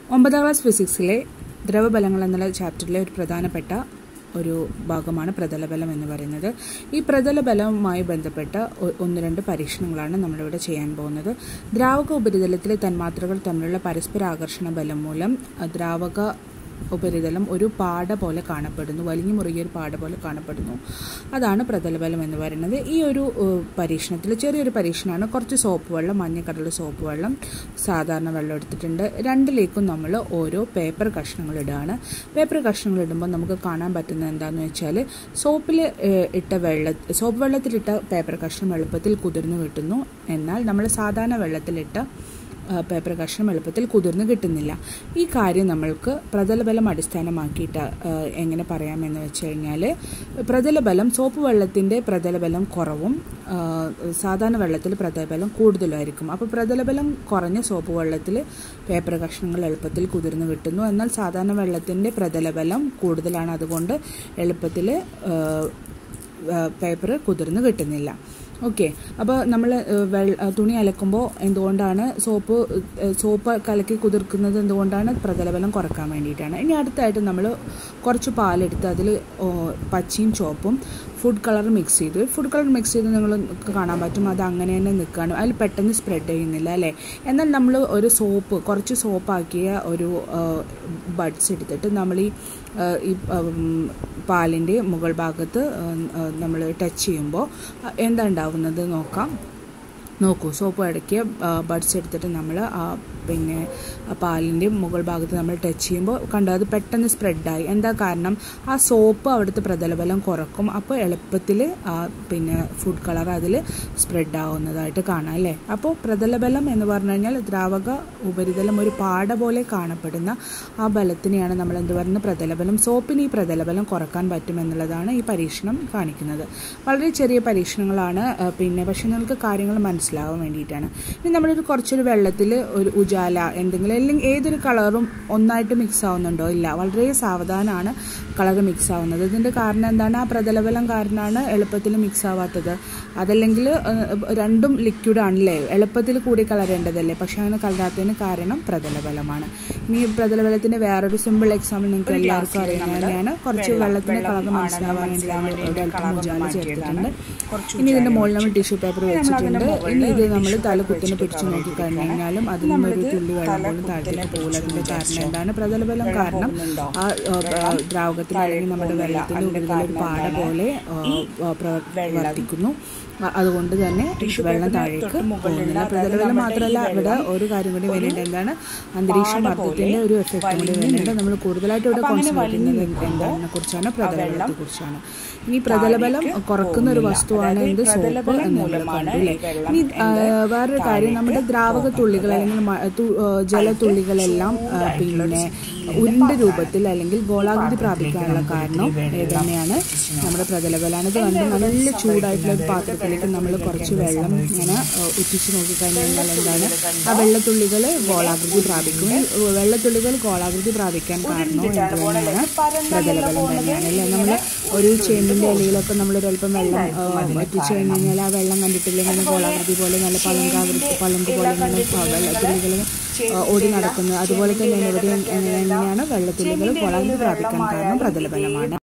ഒമ്പതാം ക്ലാസ് ഫിസിക്സിലെ ദ്രവബലങ്ങൾ എന്നുള്ള ചാപ്റ്ററിലെ ഒരു പ്രധാനപ്പെട്ട ഒരു ഭാഗമാണ് പ്രതലബലം എന്ന് പറയുന്നത് ഈ പ്രതലബലവുമായി ബന്ധപ്പെട്ട ഒ- ഒന്ന് രണ്ട് പരീക്ഷണങ്ങളാണ് നമ്മളിവിടെ ചെയ്യാൻ പോകുന്നത് ദ്രാവക ഉപരിതലത്തിലെ തന്മാത്രകൾ തമ്മിലുള്ള പരസ്പര ആകർഷണ ബലം മൂലം അഹ് ദ്രാവക ഉപരിതലം ഒരു പാട പോലെ കാണപ്പെടുന്നു വലിഞ്ഞു മുറുകിയ ഒരു പാട പോലെ കാണപ്പെടുന്നു അതാണ് പ്രതലബലം എന്ന് പറയുന്നത് ഈ ഒരു ഏഹ്, പരീക്ഷണത്തിൽ ചെറിയൊരു പരീക്ഷണമാണ് കുറച്ച് സോപ്പ് വെള്ളം മഞ്ഞക്കടൽ സോപ്പ് വെള്ളം സാധാരണ വെള്ളം എടുത്തിട്ടുണ്ട് രണ്ടിലേക്കും നമ്മൾ ഓരോ പേപ്പർ കഷ്ണങ്ങൾ ഇടുകയാണ് പേപ്പർ കഷ്ണങ്ങൾ ഇടുമ്പോൾ നമുക്ക് കാണാൻ പറ്റുന്നത് എന്താണെന്ന് വെച്ചാൽ സോപ്പിൽ ഇട്ട വെള്ള സോപ്പ് വെള്ളത്തിലിട്ട പേപ്പർ കഷ്ണം എളുപ്പത്തിൽ കുതിർന്ന് കിട്ടുന്നു എന്നാൽ നമ്മൾ സാധാരണ വെള്ളത്തിലിട്ട ആ, പേപ്പർ കഷ്ണം എളുപ്പത്തിൽ കുതിർന്ന് കിട്ടുന്നില്ല ഈ കാര്യം നമ്മൾക്ക് പ്രതലബലം അടിസ്ഥാനമാക്കിയിട്ട് ആ, എങ്ങനെ പറയാമെന്ന് വെച്ച് കഴിഞ്ഞാൽ പ്രതലബലം സോപ്പ് വെള്ളത്തിൻ്റെ പ്രതലബലം കുറവും ആ, സാധാരണ വെള്ളത്തിൽ പ്രതലബലം കൂടുതലായിരിക്കും അപ്പോൾ പ്രതലബലം കുറഞ്ഞ സോപ്പ് വെള്ളത്തിൽ പേപ്പർ കഷ്ണങ്ങൾ എളുപ്പത്തിൽ കുതിർന്ന് കിട്ടുന്നു എന്നാൽ സാധാരണ വെള്ളത്തിൻ്റെ പ്രതലബലം കൂടുതലാണ് അതുകൊണ്ട് എളുപ്പത്തിൽ പേപ്പർ കുതിർന്ന് കിട്ടുന്നില്ല ഓക്കെ അപ്പോൾ നമ്മൾ തുണി അലക്കുമ്പോൾ എന്തുകൊണ്ടാണ് സോപ്പ് ഏഹ്, സോപ്പ് കലക്കി കുതിർക്കുന്നത് എന്തുകൊണ്ടാണ് പ്രതലബലം കുറക്കാൻ വേണ്ടിയിട്ടാണ് ഇനി അടുത്തായിട്ട് നമ്മൾ കുറച്ച് പാലെടുത്ത് അതിൽ പച്ചയും ചുവപ്പും ഫുഡ് കളർ മിക്സ് ചെയ്തു ഫുഡ് കളർ മിക്സ് ചെയ്ത് നിങ്ങൾ കാണാൻ പറ്റും അത് അങ്ങനെ തന്നെ നിൽക്കുകയാണ് അതിൽ പെട്ടെന്ന് സ്പ്രെഡ് ചെയ്യുന്നില്ല അല്ലേ എന്നാൽ നമ്മൾ ഒരു സോപ്പ് കുറച്ച് സോപ്പാക്കിയ ഒരു ബഡ്സ് എടുത്തിട്ട് നമ്മൾ ഈ ആ, ഈ പാലിൻ്റെ മുകൾ ഭാഗത്ത് നമ്മൾ ടച്ച് ചെയ്യുമ്പോൾ എന്താ ഉണ്ടാവുന്നത് നോക്കാം നോക്കൂ സോപ്പ് അടക്കിയ ബഡ്സ് എടുത്തിട്ട് നമ്മൾ ആ പിന്നെ ആ പാലിൻ്റെ മുകൾ ഭാഗത്ത് നമ്മൾ ടച്ച് ചെയ്യുമ്പോൾ കണ്ടോ അത് പെട്ടെന്ന് സ്പ്രെഡായി എന്താ കാരണം ആ സോപ്പ് അവിടുത്തെ പ്രതലബലം കുറക്കും അപ്പോൾ എളുപ്പത്തിൽ ആ പിന്നെ ഫുഡ് കളർ അതിൽ സ്പ്രെഡ് ആവുന്നതായിട്ട് കാണാം അല്ലേ അപ്പോൾ പ്രതലബലം എന്ന് പറഞ്ഞു കഴിഞ്ഞാൽ ദ്രാവക ഉപരിതലം ഒരു പാട പോലെ കാണപ്പെടുന്ന ആ ബലത്തിനെയാണ് നമ്മൾ എന്ത് പറയുന്നത് പ്രതലബലം സോപ്പിന് ഈ പ്രതലബലം കുറക്കാൻ പറ്റും എന്നുള്ളതാണ് ഈ പരീക്ഷണം കാണിക്കുന്നത് വളരെ ചെറിയ പരീക്ഷണങ്ങളാണ് ആ, പിന്നെ പക്ഷെ നിങ്ങൾക്ക് കാര്യങ്ങൾ മനസ്സിലാവാൻ വേണ്ടിയിട്ടാണ് ഇനി നമ്മളൊരു കുറച്ചൊരു വെള്ളത്തിൽ ഒരു ഉജാല എന്തെങ്കിലും അല്ലെങ്കിൽ ഏതൊരു കളറും ഒന്നായിട്ട് മിക്സ് ആവുന്നുണ്ടോ ഇല്ല വളരെ സാവധാനമാണ് കളർ മിക്സ് ആവുന്നത് ഇതിൻ്റെ കാരണം എന്താണ് ആ പ്രതലബലം കാരണമാണ് എളുപ്പത്തിൽ മിക്സ് ആവാത്തത് അതല്ലെങ്കിൽ ഏഹ്, രണ്ടും ലിക്വിഡ് ആണല്ലേ എളുപ്പത്തിൽ കൂടി കളരേണ്ടതല്ലേ പക്ഷെ അങ്ങനെ കളരാത്തതിന് കാരണം പ്രതലബലമാണ് ഇനി പ്രതലബലത്തിന്റെ വേറൊരു സിമ്പിൾ എക്സാമ്പിൾ നിങ്ങൾക്ക് എല്ലാവർക്കും അറിയുന്നത് തന്നെയാണ് കുറച്ച് വെള്ളത്തിന്റെ കളർ മനസ്സിലാവാൻ വേണ്ടി നമ്മൾ ഇവിടെ അല്പം മുജാല ചേർത്തിട്ടുണ്ട് ഇനി ഇതിന്റെ മുകളിൽ നമ്മൾ ടിഷ്യൂ പേപ്പർ വെച്ചിട്ടുണ്ട് ഇനി ഇത് നമ്മൾ തല കുത്തിന് പിടിച്ചു നോക്കി കഴിഞ്ഞു കഴിഞ്ഞാലും അതിൽ നിന്ന് ഒരു തുള്ളി വെള്ളം പോലും താഴത്തേക്ക് പോകില്ല അതിന്റെ കാരണം എന്താണ് പ്രതലബലം കാരണം ആ ആ, ആ, ദ്രാവകത്തിൽ അല്ലെങ്കിൽ നമ്മുടെ വെള്ളത്തിന്റെ ഉപരിതല ഒരു പാട പോലെ ആ, ആ, പ്രവർത്തിക്കുന്നു അ- അതുകൊണ്ട് തന്നെ വെള്ളം താഴേക്ക് പോകുന്നില്ല പ്രതലബലം മാത്രമല്ല ഇവിടെ ഒരു കാര്യം കൂടി വരുന്നുണ്ട് എന്താണ് അന്തരീക്ഷ മർദ്ദത്തിന്റെ ഒരു എഫക്റ്റ് കൂടി വരുന്നുണ്ട് നമ്മൾ കൂടുതലായിട്ട് ഇവിടെ കോൺസെൻട്രേറ്റ് ചെയ്യുന്നത് എന്താണെന്നെ കുറിച്ചാണ് പ്രതലബലത്തെ കുറിച്ചാണ് ഇനി പ്രതലബലം കുറക്കുന്ന ഒരു വസ്തുവാണ് എന്ത് സോപ്പ് എന്ന് നമ്മൾ കണ്ടു അല്ലേ ഇനി ആ, വേറൊരു കാര്യം നമ്മുടെ ദ്രാവക തുള്ളികൾ അല്ലെങ്കിൽ മ- തു- ആ, ജലത്തുള്ളികളെല്ലാം ആ, പിന്നെ ഉരുണ്ട രൂപത്തിൽ അല്ലെങ്കിൽ ഗോളാകൃതി പ്രാപിക്കാനുള്ള കാരണം ഏതന്നെയാണ് നമ്മുടെ പ്രതലബലാണ് ഇത് കണ്ട് നല്ല ചൂടായിട്ടുള്ള ഒരു പാത്രത്തിലേക്ക് നമ്മൾ കുറച്ച് വെള്ളം ഇങ്ങനെ ആ, ഉറ്റിച്ച് നോക്കിക്കഴിഞ്ഞാൽ എന്താണ് ആ വെള്ളത്തുള്ളികൾ ഗോളാകൃതി പ്രാപിക്കും ഈ വെള്ളത്തുള്ളികൾ ഗോളാകൃതി പ്രാപിക്കാൻ കാരണം എന്തുതന്നെയാണ് പ്രതലബലം തന്നെയാണ് അല്ലേ നമ്മൾ ഒരു ചേമ്പിന്റെ ഇലയിലൊക്കെ നമ്മൾ ഒരല്പം വെള്ളം ആ, വറ്റിച്ച് കഴിഞ്ഞ് കഴിഞ്ഞാൽ ആ വെള്ളം കണ്ടിട്ടില്ല ഇങ്ങനെ ഗോളാകൃതി പോലെ നല്ല പളങ്കാകൃതി പളങ്ക് പോലെ ഇങ്ങനെ ആ, വെള്ളത്തുള്ളികൾ ആ, ഓടി നടക്കുന്നത് അതുപോലെ തന്നെ ഇവിടെ എങ്ങനെയാണ് വെള്ളത്തുള്ളികൾ ഗോളാകൃതി പ്രാപിക്കാൻ കാരണം പ്രതലബലമാണ്